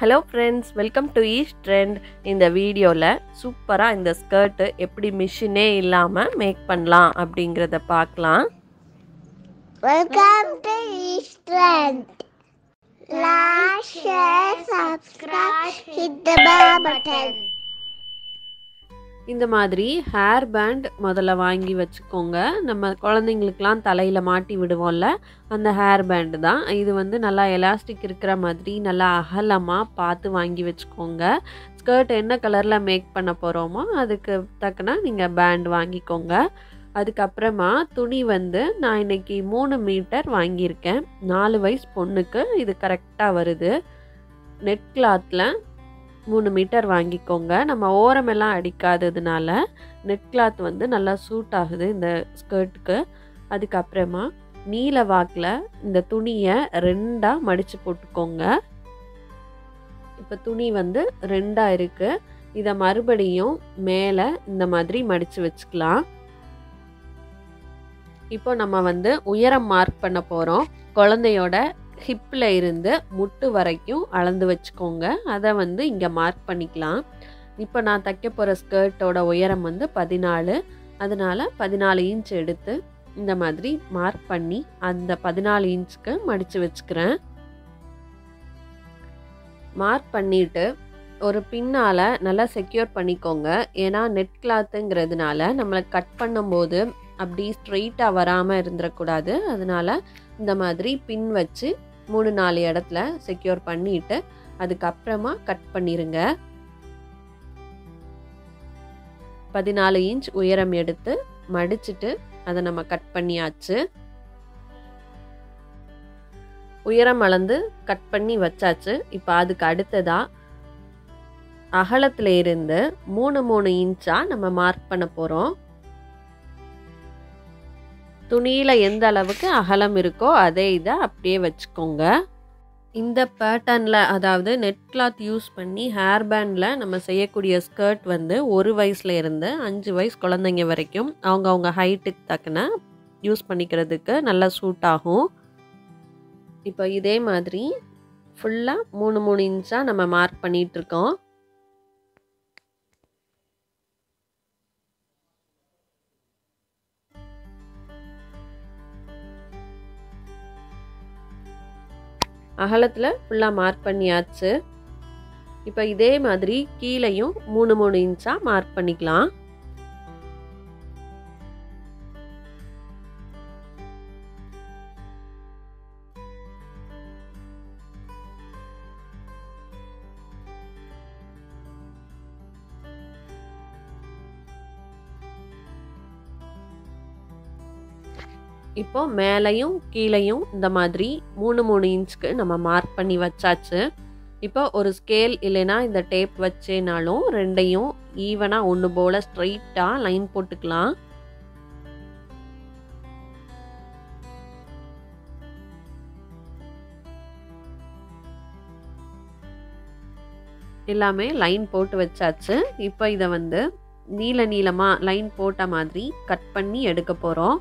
Hello friends welcome to east trend இந்த வீடியோவில் சூப்பராக இந்த ஸ்கர்ட்டு எப்படி மிஷினே இல்லாமல் மேக் பண்ணலாம் அப்படிங்கிறத பார்க்கலாம் Welcome to East Trend. Like, share, subscribe, hit the bell button. இந்த மாதிரி ஹேர் பேண்ட் முதல்ல வாங்கி வச்சுக்கோங்க நம்ம குழந்தைங்களுக்கெலாம் தலையில் மாட்டி விடுவோம்ல அந்த ஹேர் பேண்டு தான் இது வந்து நல்லா எலாஸ்டிக் இருக்கிற மாதிரி நல்லா அகலமாக பார்த்து வாங்கி வச்சுக்கோங்க ஸ்கர்ட் என்ன கலரில் மேக் பண்ண போகிறோமோ அதுக்கு தக்கன நீங்கள் பேண்ட் வாங்கிக்கோங்க அதுக்கப்புறமா துணி வந்து நான் இன்னைக்கு மூணு மீட்டர் வாங்கியிருக்கேன் நாலு வயசு பொண்ணுக்கு இது கரெக்டாக வருது நெட் கிளாத்தில் மூணு மீட்டர் வாங்கிக்கோங்க நம்ம ஓரமெல்லாம் அடிக்காததுனால நெட் கிளாத் வந்து நல்லா சூட் ஆகுது இந்த ஸ்கர்ட்டுக்கு அதுக்கப்புறமா நீல வாக்கில் இந்த துணியை ரெண்டாக மடித்து போட்டுக்கோங்க இப்போ துணி வந்து ரெண்டாக இருக்குது இதை மறுபடியும் மேலே இந்த மாதிரி மடித்து வச்சுக்கலாம் இப்போ நம்ம வந்து உயரம் மார்க் பண்ண போகிறோம் குழந்தையோட ஹிப்பில் இருந்து முட்டு வரைக்கும் அளந்து வச்சுக்கோங்க அதை வந்து இங்கே மார்க் பண்ணிக்கலாம் இப்போ நான் தைக்க போகிற ஸ்கர்ட்டோட உயரம் வந்து பதினாலு அதனால் பதினாலு இன்ச் எடுத்து இந்த மாதிரி மார்க் பண்ணி அந்த பதினாலு இன்ச்சுக்கு மடித்து வச்சுக்கிறேன் மார்க் பண்ணிவிட்டு ஒரு பின்னால் நல்லா செக்யூர் பண்ணிக்கோங்க ஏன்னா நெட் கிளாத்துங்கிறதுனால நம்மளை கட் பண்ணும்போது அப்படி ஸ்ட்ரெயிட்டாக வராமல் இருந்துடக்கூடாது அதனால் இந்த மாதிரி பின் வச்சு மூணு நாலு இடத்துல செக்யூர் பண்ணிட்டு அதுக்கப்புறமா கட் பண்ணிடுங்க பதினாலு இன்ச் உயரம் எடுத்து மடிச்சுட்டு அதை நம்ம கட் பண்ணியாச்சு உயரம் அளந்து கட் பண்ணி வச்சாச்சு இப்போ அதுக்கு அடுத்ததாக அகலத்தில் இருந்து மூணு மூணு இன்ச்சாக நம்ம மார்க் பண்ண போகிறோம் துணியில் எந்த அளவுக்கு அகலம் இருக்கோ அதே இதை அப்படியே வச்சுக்கோங்க இந்த பேட்டர்னில் அதாவது நெட் கிளாத் யூஸ் பண்ணி ஹேர் பேண்டில் நம்ம செய்யக்கூடிய ஸ்கர்ட் வந்து ஒரு வயசுல இருந்து அஞ்சு வயசு குழந்தைங்க வரைக்கும் அவங்க அவங்க ஹைட்டுக்கு தக்கன யூஸ் பண்ணிக்கிறதுக்கு நல்லா சூட் ஆகும் இப்போ இதே மாதிரி ஃபுல்லாக மூணு மூணு இன்ச்சாக நம்ம மார்க் பண்ணிகிட்ருக்கோம் அகலத்தில் ஃபுல்லாக மார்க் பண்ணியாச்சு இப்போ இதே மாதிரி கீழேயும் மூணு மூணு இன்ச்சாக மார்க் பண்ணிக்கலாம் இப்போ மேலேயும் கீழேயும் இந்த மாதிரி மூணு மூணு இன்ச்சுக்கு நம்ம மார்க் பண்ணி வச்சாச்சு இப்போ ஒரு ஸ்கேல் இல்லைன்னா இந்த டேப் வச்சேனாலும் ரெண்டையும் ஈவனாக ஒன்று போல் ஸ்ட்ரைட்டாக லைன் போட்டுக்கலாம் எல்லாமே லைன் போட்டு வச்சாச்சு இப்போ இதை வந்து நீல நீளமாக லைன் போட்ட மாதிரி கட் பண்ணி எடுக்க போகிறோம்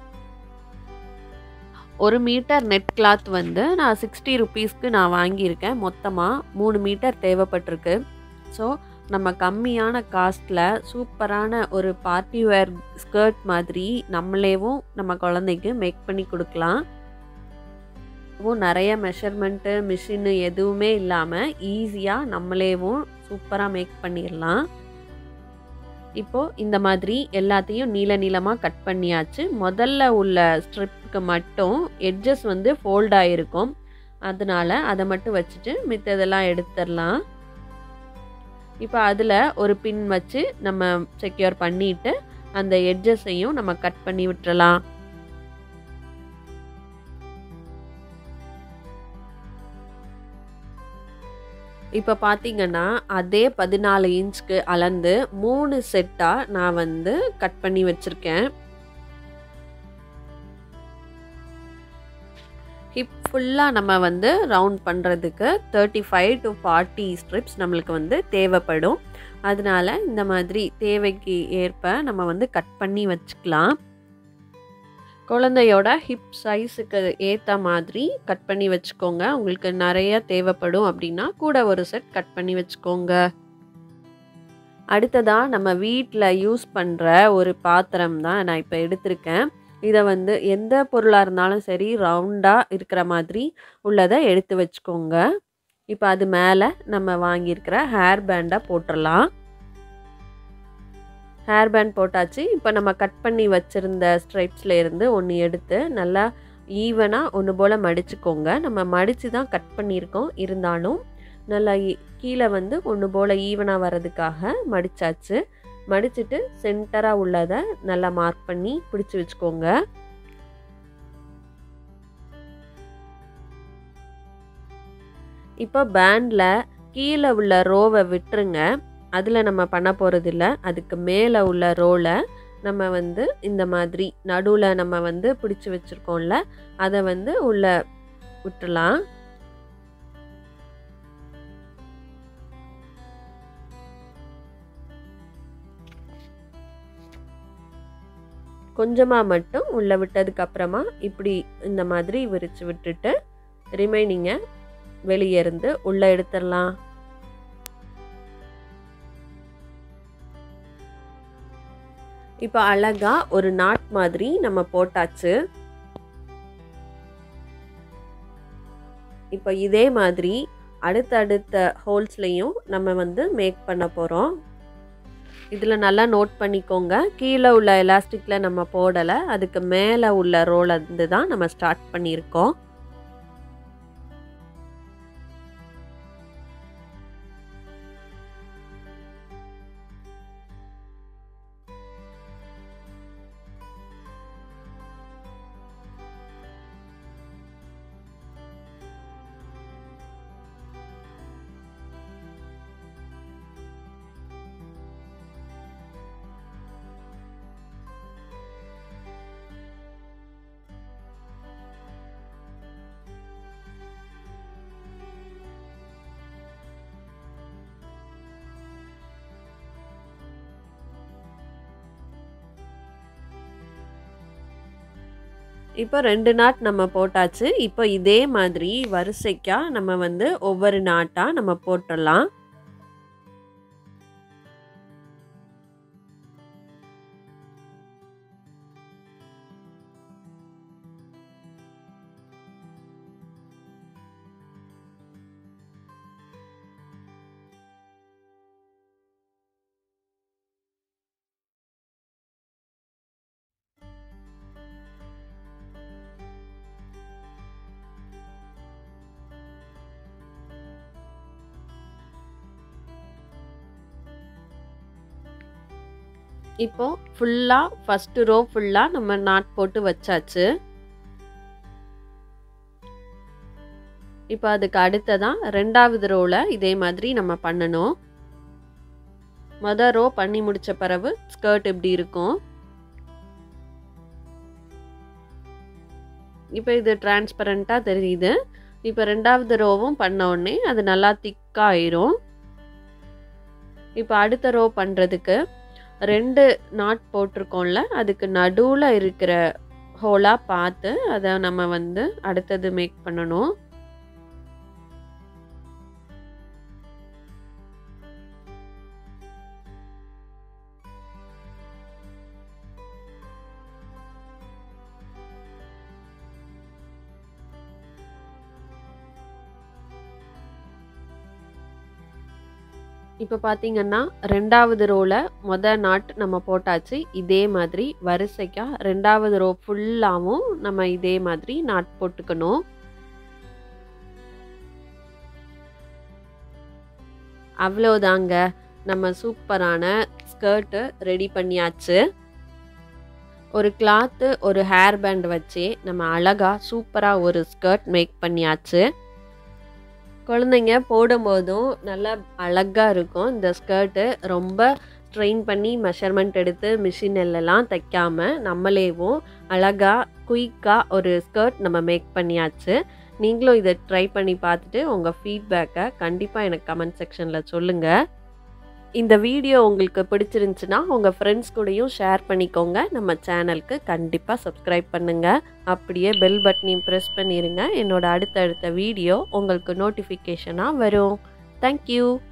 ஒரு மீட்டர் நெட் கிளாத் வந்து நான் சிக்ஸ்டி ருபீஸ்க்கு நான் வாங்கியிருக்கேன் மொத்தமாக மூணு மீட்டர் தேவைப்பட்டிருக்கு ஸோ நம்ம கம்மியான காஸ்ட்டில் சூப்பரான ஒரு பார்ட்டி வேர் ஸ்கர்ட் மாதிரி நம்மளேவும் நம்ம குழந்தைக்கு மேக் பண்ணி கொடுக்கலாம் இதுவும் நிறைய மெஷர்மெண்ட்டு மிஷினு எதுவுமே இல்லாமல் ஈஸியாக நம்மளேவும் சூப்பராக மேக் பண்ணிடலாம் இப்போது இந்த மாதிரி எல்லாத்தையும் நீல நீளமாக கட் பண்ணியாச்சு முதல்ல உள்ள ஸ்ட்ரிப்புக்கு மட்டும் எட்ஜஸ் வந்து ஃபோல்ட் ஆகிருக்கும் அதனால் அதை மட்டும் வச்சுட்டு மித்ததெல்லாம் எடுத்துடலாம் இப்போ அதில் ஒரு பின் வச்சு நம்ம செக்யூர் பண்ணிவிட்டு அந்த எட்ஜஸையும் நம்ம கட் பண்ணி விட்டுறலாம் இப்போ பார்த்தீங்கன்னா அதே பதினாலு இன்ச்சுக்கு அளந்து மூணு செட்டாக நான் வந்து கட் பண்ணி வச்சுருக்கேன் ஹிப் ஃபுல்லாக நம்ம வந்து ரவுண்ட் பண்ணுறதுக்கு thirty five to forty strips நம்மளுக்கு வந்து தேவைப்படும் அதனால இந்த மாதிரி தேவைக்கு ஏற்ப நம்ம வந்து கட் பண்ணி வச்சுக்கலாம் குழந்தையோட ஹிப் சைஸுக்கு ஏற்ற மாதிரி கட் பண்ணி வச்சுக்கோங்க உங்களுக்கு நிறைய தேவைப்படும் அப்படின்னா கூட ஒரு செட் கட் பண்ணி வச்சுக்கோங்க அடுத்ததாக நம்ம வீட்டில் யூஸ் பண்ணுற ஒரு பாத்திரம் தான் நான் இப்போ எடுத்திருக்கேன் இதை வந்து எந்த பொருளாக இருந்தாலும் சரி ரவுண்டாக இருக்கிற மாதிரி உள்ளதை எடுத்து வச்சுக்கோங்க இப்போ அது மேலே நம்ம வாங்கியிருக்கிற ஹேர் பேண்டை போட்டுடலாம் ஹேர் பேண்ட் போட்டாச்சு இப்போ நம்ம கட் பண்ணி வச்சுருந்த ஸ்ட்ரைப்ஸில் இருந்து ஒன்று எடுத்து நல்லா ஈவனாக ஒன்று போல் மடிச்சுக்கோங்க நம்ம மடித்து தான் கட் பண்ணியிருக்கோம் இருந்தாலும் நல்லா கீழே வந்து ஒன்று போல் ஈவனாக வர்றதுக்காக மடித்தாச்சு மடிச்சுட்டு சென்டராக உள்ளதை நல்லா மார்க் பண்ணி பிடிச்சி வச்சுக்கோங்க இப்போ பேண்டில் கீழே உள்ள ரோவை விட்டுருங்க அதில் நம்ம பண்ண போகிறதில்ல அதுக்கு மேலே உள்ள ரோலை நம்ம வந்து இந்த மாதிரி நடுவில் நம்ம வந்து பிடிச்சி வச்சுருக்கோம்ல அதை வந்து உள்ள விட்டுலாம் கொஞ்சமாக மட்டும் உள்ளே விட்டதுக்கு அப்புறமா இப்படி இந்த மாதிரி விரித்து விட்டுட்டு ரிமைனிங்கை வெளியே இருந்து உள்ளே எடுத்துடலாம் இப்போ அழகா ஒரு நாட் மாதிரி நம்ம போட்டாச்சு இப்போ இதே மாதிரி அடுத்தடுத்த ஹோல்ஸ்லையும் நம்ம வந்து மேக் பண்ண போகிறோம் இதில் நல்லா நோட் பண்ணிக்கோங்க கீழே உள்ள எலாஸ்டிக்கில் நம்ம போடலை அதுக்கு மேலே உள்ள ரோல் இருந்து தான் நம்ம ஸ்டார்ட் பண்ணியிருக்கோம் இப்போ ரெண்டு நாட் நம்ம போட்டாச்சு இப்போ இதே மாதிரி வரிசைக்காக நம்ம வந்து ஒவ்வொரு நாட்டாக நம்ம போட்டுடலாம் இப்போ ஃபுல்லாக ஃபஸ்ட்டு ரோ ஃபுல்லாக நம்ம நாட் போட்டு வச்சாச்சு இப்போ அதுக்கு அடுத்ததான் ரெண்டாவது ரோவில் இதே மாதிரி நம்ம பண்ணணும் மொதல் ரோ பண்ணி முடித்த பிறகு ஸ்கர்ட் இப்படி இருக்கும் இப்போ இது டிரான்ஸ்பரண்ட்டாக தெரியுது இப்போ ரெண்டாவது ரோவும் பண்ண உடனே அது நல்லா திக்காயிரும் இப்போ அடுத்த ரோ பண்ணுறதுக்கு ரெண்டு நாட் போட்டிருக்கோம்ல அதுக்கு நடுவில் இருக்கிற ஹோலாக பார்த்து அதை நம்ம வந்து அடுத்தது மேக் பண்ணணும் இப்போ பார்த்தீங்கன்னா ரெண்டாவது ரோவில் மொதல் நாட் நம்ம போட்டாச்சு இதே மாதிரி வரிசைக்காக ரெண்டாவது ரோ ஃபுல்லாகவும் நம்ம இதே மாதிரி நாட் போட்டுக்கணும் அவ்வளோதாங்க நம்ம சூப்பரான ஸ்கர்ட்டு ரெடி பண்ணியாச்சு ஒரு கிளாத்து ஒரு ஹேர் பேண்ட் வச்சு நம்ம அழகாக சூப்பராக ஒரு ஸ்கர்ட் மேக் பண்ணியாச்சு குழந்தைங்க போடும்போதும் நல்லா அழகாக இருக்கும் இந்த ஸ்கர்ட்டு ரொம்ப ஸ்ட்ரெயின் பண்ணி மெஷர்மெண்ட் எடுத்து மிஷினிலலாம் தைக்காமல் நம்மளேவும் அழகாக குயிக்காக ஒரு ஸ்கர்ட் நம்ம மேக் பண்ணியாச்சு நீங்களும் இதை ட்ரை பண்ணி பார்த்துட்டு உங்கள் ஃபீட்பேக்கை கண்டிப்பாக எனக்கு கமெண்ட் செக்ஷனில் சொல்லுங்கள் இந்த வீடியோ உங்களுக்கு பிடிச்சிருந்துச்சுன்னா உங்கள் ஃப்ரெண்ட்ஸ் கூடயும் ஷேர் பண்ணிக்கோங்க நம்ம சேனலுக்கு கண்டிப்பாக சப்ஸ்கிரைப் பண்ணுங்கள் அப்படியே பெல் பட்டனையும் ப்ரெஸ் பண்ணிடுங்க என்னோட அடுத்தடுத்த வீடியோ உங்களுக்கு நோட்டிஃபிகேஷனாக வரும் தேங்க்யூ